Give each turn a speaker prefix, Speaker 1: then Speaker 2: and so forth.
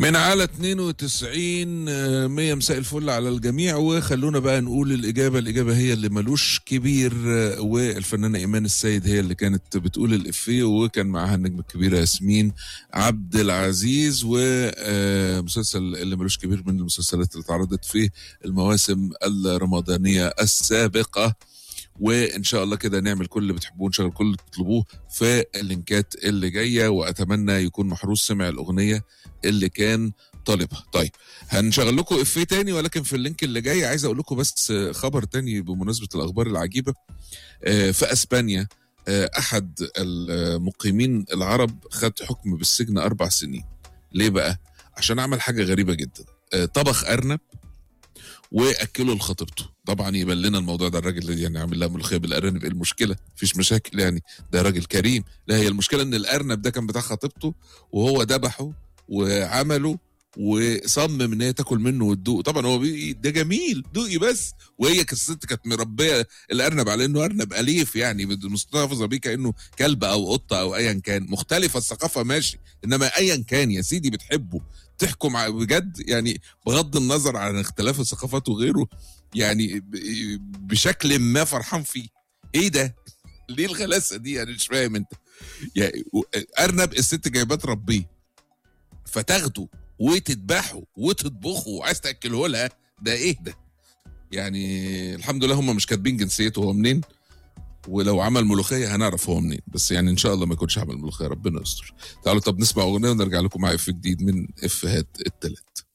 Speaker 1: من على 92 آه، 100 مساء الفل على الجميع وخلونا بقى نقول الإجابة الإجابة هي اللي ملوش كبير آه، والفنانة إيمان السيد هي اللي كانت بتقول الإفيه وكان معاها النجمة الكبيرة ياسمين عبد العزيز ومسلسل اللي ملوش كبير من المسلسلات اللي اتعرضت في المواسم الرمضانية السابقة وان شاء الله كده نعمل كل اللي بتحبوه نشغل كل اللي بتطلبوه في اللينكات اللي جايه واتمنى يكون محروس سمع الاغنيه اللي كان طالبها طيب هنشغل لكم افيه تاني ولكن في اللينك اللي جاي عايز اقول لكم بس خبر تاني بمناسبه الاخبار العجيبه آه، في اسبانيا آه، احد المقيمين العرب خد حكم بالسجن اربع سنين ليه بقى عشان عمل حاجه غريبه جدا آه، طبخ ارنب واكله لخطيبته طبعا يبان لنا الموضوع ده الراجل اللي يعني عامل لها ملوخيه بالارانب ايه المشكله مفيش مشاكل يعني ده راجل كريم لا هي المشكله ان الارنب ده كان بتاع خطيبته وهو ذبحه وعمله وصمم ان هي تاكل منه وتدوق طبعا هو بي ده جميل دوقي بس وهي كانت الست كانت مربيه الارنب على انه ارنب اليف يعني مستحفظه بيه كانه كلب او قطه او ايا كان مختلفه الثقافه ماشي انما ايا كان يا سيدي بتحبه تحكم ع- بجد يعني بغض النظر عن اختلاف الثقافات وغيره يعني ب- بشكل ما فرحان فيه ايه ده ليه الغلاسه دي انا مش فاهم انت يعني و- ارنب الست جايباه تربيه فتاخده وتذبحه وتطبخه وعايز تاكله لها ده ايه ده يعني الحمد لله هم مش كاتبين جنسيته هو منين ولو عمل ملوخيه هنعرف هو منين بس يعني ان شاء الله ما يكونش عمل ملوخيه ربنا يستر تعالوا طب نسمع اغنيه ونرجع لكم مع اف جديد من افيهات التلات